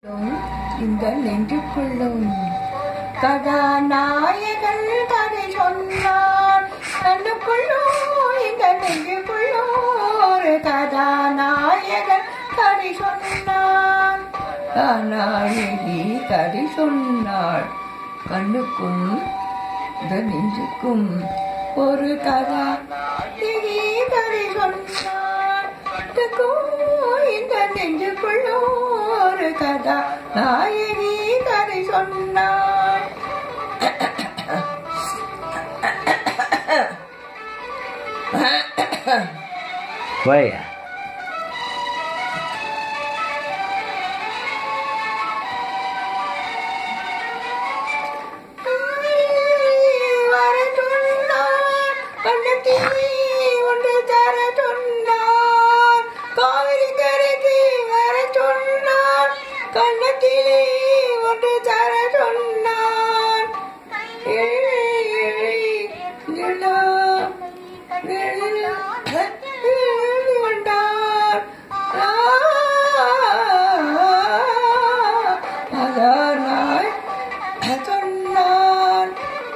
இந்த நெஞ்சுக்குள்ளும் கதாநாயகன் கதை சொன்னான் கண்ணுக்குள்ளும் இந்த நெஞ்சுக்குள்ளும் ஒரு கதாநாயகன் கதை சொன்னான் கதாநாயகி கதை சொன்னாள் கண்ணுக்கும் இந்த நெஞ்சுக்கும் ஒரு கதாநாயகி கதை சொன்னாள் கண்ணுக்கும் இந்த நெஞ்சுக்குள்ளும் ஒரு கதா நாயகி கதை சொன்னாள் போயா வர சொன்னான் கண்ணத்திலே ஒன்று தர சொன்னான் காவிரி கரைக்கு வர சொன்னான் கண்ணத்திலே ஒன்று தர சொன்னான் ஏழை, ஏழை, நிலா, நிலா, எழுதி கொண்டான். ஆ, அதனாய் சொன்னான்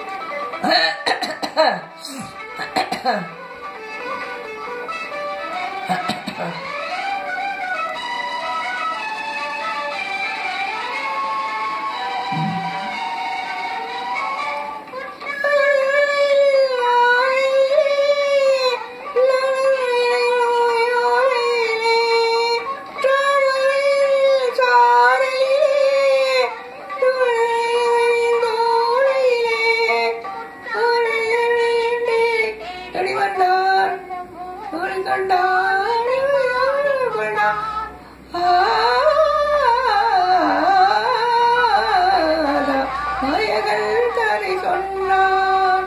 கரை சொன்னான்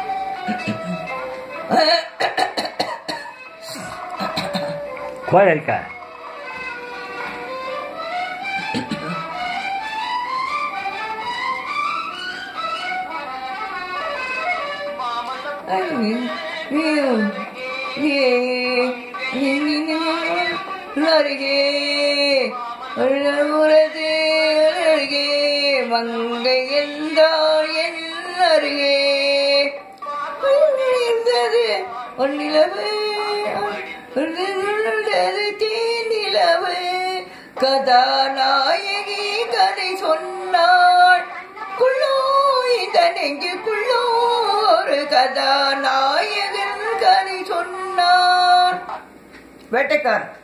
போயா இருக்கா அருகே உரது அருகே மங்கை என்றால் என் அருகே இருந்தது ஒன்னிலவு இருந்தது தேனிலவு கதாநாயகி கதை சொன்னாள் குள்ளோ இந்த நெஞ்சுக்குள்ளோ ஒரு கதாநாயகன் கதை சொன்னான் வேட்டைக்காரன்